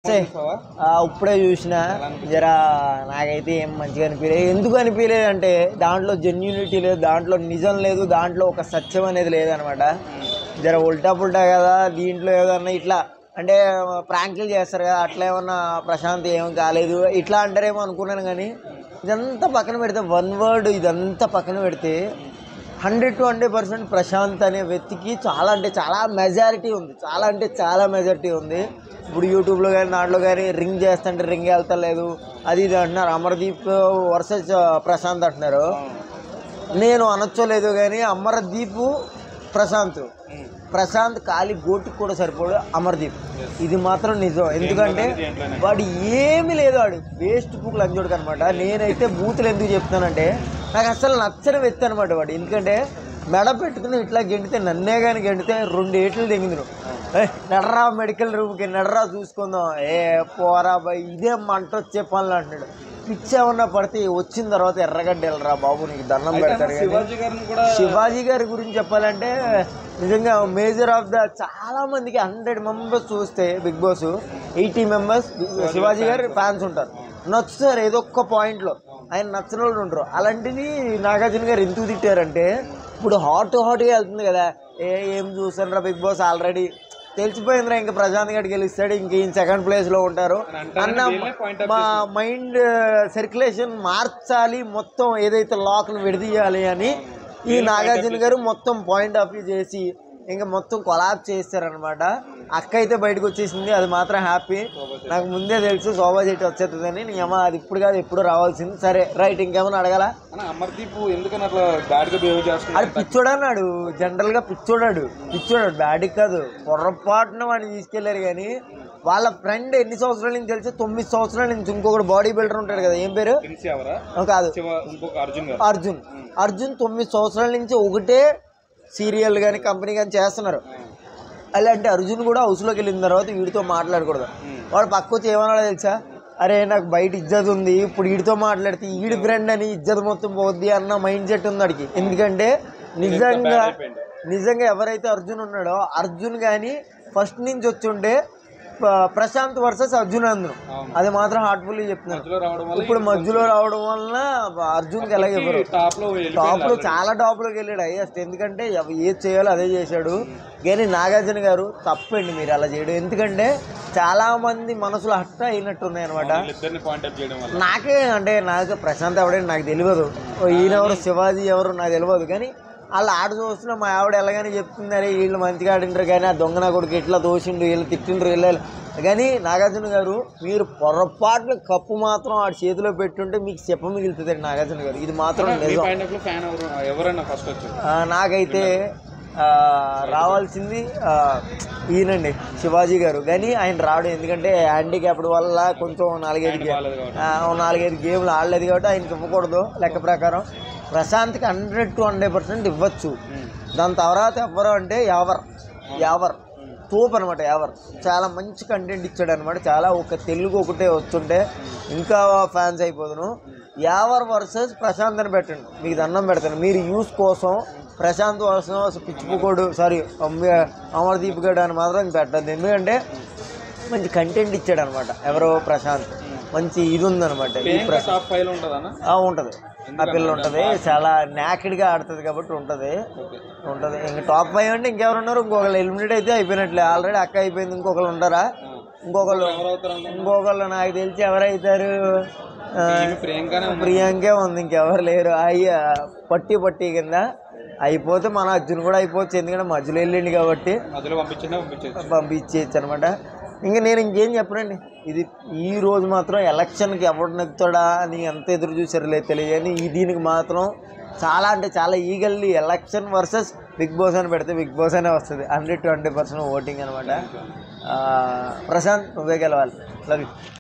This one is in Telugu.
చూసావా? ఆ, ఇప్పుడే చూసిన జర నాకైతే ఏం మంచిగా అనిపించలేదు ఎందుకు అనిపించలేదు అంటే దాంట్లో జెన్యూనిటీ లేదు దాంట్లో నిజం లేదు దాంట్లో ఒక సత్యం అనేది లేదనమాట జర ఉల్టా పుల్టా కదా దీంట్లో ఏదన్నా ఇట్లా అంటే ప్రాంకులు చేస్తారు కదా అట్లా ఏమన్నా ప్రశాంత్ ఏం కాలేదు ఇట్లా అంటారేమో అనుకున్నాను కానీ ఇదంతా పక్కన పెడితే వన్ వర్డ్ ఇదంతా పక్కన పెడితే hundred to hundred percent Prashanth అనే వ్యక్తికి చాలా అంటే చాలా మెజారిటీ ఉంది చాలా అంటే చాలా మెజారిటీ ఉంది ఇప్పుడు యూట్యూబ్లో కానీ దాంట్లో కానీ రింగ్ చేస్తుంటే రింగ్ వెళ్తలేదు అది ఇది అంటున్నారు అమర్దీప్ వర్సెస్ ప్రశాంత్ అంటున్నారు నేను అనొచ్చలేదు కానీ అమర్దీప్ ప్రశాంత్ ప్రశాంత్ ఖాళీ గోటికి కూడా సరిపోడు అమర్దీప్ ఇది మాత్రం నిజం ఎందుకంటే వాడు ఏమీ లేదు వాడు వేస్ట్ బుక్ లంచోడు అనమాట నేనైతే బూతులు ఎందుకు చెప్తానంటే నాకు అసలు నచ్చని వ్యక్తి అనమాట వాడు ఎందుకంటే మెడ పెట్టుకుని ఇట్లా గెంటితే నన్నే కానీ గెంటితే రెండు ఏట్లు తెగింది నడరా మెడికల్ రూమ్కి నడరా చూసుకుందాం ఏ పోరా బాయ్ ఇదే మంట వచ్చే పనులు అంటున్నాడు పిచ్చి ఏమన్నా పడితే వచ్చిన తర్వాత ఎర్రగడ్డ వెళ్ళరా బాబు నీకు దండం పెడతారు కానీ శివాజీ గారిని కూడా శివాజీ గారి గురించి చెప్పాలంటే నిజంగా మేజర్ ఆఫ్ ద చాలా మందికి హండ్రెడ్ మెంబర్స్ చూస్తే Bigg Boss eighty members Shivaji గారి ఫ్యాన్స్ ఉంటారు నచ్చుతారు ఏదో ఒక్క పాయింట్లో ఆయన నచ్చిన వాళ్ళు ఉంటారు అలాంటిది నాగార్జున గారు ఎందుకు తిట్టారంటే ఇప్పుడు హాట్ హాట్గా వెళ్తుంది కదా ఏ ఏం చూసాను బిగ్ బాస్ ఆల్రెడీ తెలిసిపోయిందిరా ఇంకా ప్రశాంత్ గడికి గెలుస్తాడు ఇంక ఈయన సెకండ్ ప్లేస్లో ఉంటారు అన్న point మా మైండ్ సర్క్యులేషన్ మార్చాలి మొత్తం ఏదైతే లాక్ను విడదీయాలి అని ఈ నాగార్జున గారు మొత్తం పాయింట్ ఆఫ్ వ్యూ చేసి ఇంకా మొత్తం కొలాబ్ చేస్తారనమాట అక్క అయితే బయటకు వచ్చేసింది అది మాత్రం హ్యాపీ నాకు ముందే తెలుసు శోభా చెట్టు వచ్చేస్తుందని నీ అమ్మ అది ఇప్పుడు కాదు ఎప్పుడు రావాల్సింది సరే రైట్ ఇంకేమైనా అడగాల అన్న అమర్దీప్ ఎందుకని అట్లా బ్యాడ్ గా బిహేవ్ అది చేస్తున్నాడు పిచ్చోడు అన్నాడు జనరల్ గా పిచ్చోడాడు పిచ్చోడాడు బ్యాడ్ కాదు పొరపాటున వాడిని తీసుకెళ్లారు కానీ వాళ్ళ ఫ్రెండ్ ఎన్ని సంవత్సరాల నుంచి తెలిసి తొమ్మిది సంవత్సరాల నుంచి ఇంకొకటి బాడీ బిల్డర్ ఉంటాడు కదా ఏం పేరు ప్రిన్స్ ఎవరా ఆ, కాదు శివ ఇంకొక అర్జున్ గారు అర్జున్ అర్జున్ తొమ్మిది సంవత్సరాల నుంచి ఒకటే సీరియల్ కానీ కంపెనీ కానీ చేస్తున్నారు అలాంటి అర్జున్ కూడా హౌస్లోకి వెళ్ళిన తర్వాత వీడితో మాట్లాడకూడదు వాడు పక్క వచ్చి ఏమన్నాడో తెలుసా అరే నాకు బయట ఇజ్జత్ ఉంది ఇప్పుడు వీడితో మాట్లాడితే ఈడి ఫ్రెండ్ అని ఇజ్జత్ మొత్తం పోద్ది అన్న మైండ్ సెట్ ఉంది వాడికి ఎందుకంటే నిజంగా నిజంగా ఎవరైతే అర్జున్ ఉన్నాడో అర్జున్ కానీ ఫస్ట్ నుంచి వచ్చి ఉంటే ప- ప్రశాంత్ వర్సెస్ అర్జున్ అందరం అవును. అది మాత్రం హార్ట్ఫుల్లీ చెప్తున్నాను మధ్యలో రావడం వల్ల ఇప్పుడు మధ్యలో రావడం వలన అర్జున్కి ఎలాగ ఎవరు టాప్ లో టాప్ లో చాలా టాప్ లోకి వెళ్ళాడు హైయెస్ట్ ఎందుకంటే ఎవ- ఏది చేయాలో అదే చేశాడు కానీ నాగార్జున గారు తప్పండి మీరు అలా చేయడం ఎందుకంటే చాలా మంది మనసులో హట్ట అయినట్టున్నాయి అనమాట ఇద్దరిని పాయింట్ అవుట్ చేయడం వల్ల నాకే అంటే నాకు ప్రశాంత్ ఎవడని నాకు తెలియదు ఓ ఈయన ఎవరు శివాజీ ఎవరు నాకు తెలియదు కానీ వాళ్ళు ఆడ చూస్తున్నా మా ఆవిడ ఎలాగని చెప్తుంది అరే వీళ్ళు మంచిగా ఆడింటారు కానీ ఆ దొంగ నా కొడుకు ఇట్లా దోషిండు వీళ్ళు తిట్టిండ్రు వీళ్ళు కానీ నాగార్జున గారు మీరు పొరపాటున కప్పు మాత్రం ఆడి చేతిలో పెట్టుంటే మీకు చెప్ప మిగులుతుంది నాగార్జున గారు ఇది మాత్రం మీ నిజం పాయింట్ ఆఫ్ లో ఫ్యాన్ ఎవరు ఎవరన్నా ఫస్ట్ వచ్చారు ఆ, నాకైతే ఆ, రావాల్సింది ఆ, ఈయనండి శివాజీ గారు కానీ ఆయన రావడం ఎందుకంటే హ్యాండిక్యాప్డ్ వల్ల కొంచెం నాలుగైదు గే- బాగాలేదు కాబట్టి ఆ, ఓ నాలుగైదు గేమ్లు ఆడలేదు కాబట్టి ఆయనకి ఇవ్వకూడదు లెక్క ప్రకారం ప్రశాంత్కి హండ్రెడ్ టు హండ్రెడ్ పర్సెంట్ ఇవ్వచ్చు దాని తర్వాత ఎవరు అంటే యావర్ యావర్ తోపు అనమాట యావర్ చాలా మంచి కంటెంట్ ఇచ్చాడు అనమాట చాలా ఒక తెలుగు ఒకటే వచ్చుంటే ఇంకా ఫ్యాన్స్ అయిపోదును యావర్ వర్సెస్ ప్రశాంత్ అని పెట్టండి మీకు దండం పెడతాను మీరు యూస్ కోసం ప్రశాంత్ కోసం అసలు పిచ్చిపుకోడు సారీ అమర్దీప్ గడ్ అని మాత్రం పెట్టద్దు ఎందుకంటే మంచి కంటెంట్ ఇచ్చాడు అనమాట ఎవరో ప్రశాంత్ మంచి ఇది ఉందన్నమాట ఈ ప్రియాంక ప్రశాంత్ టాప్ ఫైవ్ లో ఉంటదన్నా ఆ, ఉంటది ఆ పిల్ల ఉంటది చాలా నాకిడ్గా ఆడుతుంది కాబట్టి ఉంటది ఉంటది ఇంక టాప్ ఫైవ్ అంటే ఇంకెవరు ఉన్నారు ఇంకొకళ్ళు ఎలిమినేట్ అయితే అయిపోయినట్లే ఆల్రెడీ అక్క అయిపోయింది ఇంకొకళ్ళు ఉంటారా ఇంకొకళ్ళు ఎవరు అవుతారు అనుకుంటున్నారు? ఇంకొకళ్ళు నాకు తెలిసి ఎవరైతారు ఆ, ఈమె ప్రియాంకనే ఉంది ప్రియాంకే ఉంది ఇంకెవరు లేరు అయ్యా పట్టి పట్టి కింద అయిపోతే మన అర్జున్ కూడా అయిపోవచ్చు ఎందుకంటే మధ్యలో వెళ్ళిండి కాబట్టి మధ్యలో పంపించినా పంపించేది పంపించేయచ్చు అనమాట ఇంకా నేను ఇంకేం చెప్పనండి ఇది ఈ రోజు మాత్రం ఎలక్షన్కి ఎవడు నెగ్గుతాడా అని ఎంత ఎదురు చూసారో లేదు తెలియని ఈ దీనికి మాత్రం చాలా అంటే చాలా equally election versus Bigg Boss అని పెడితే బిగ్ బాస్ అనే వస్తుంది hundred to hundred percent voting అనమాట ప్రశాంత్ నువ్వే గెలవాలి లవ్ యూ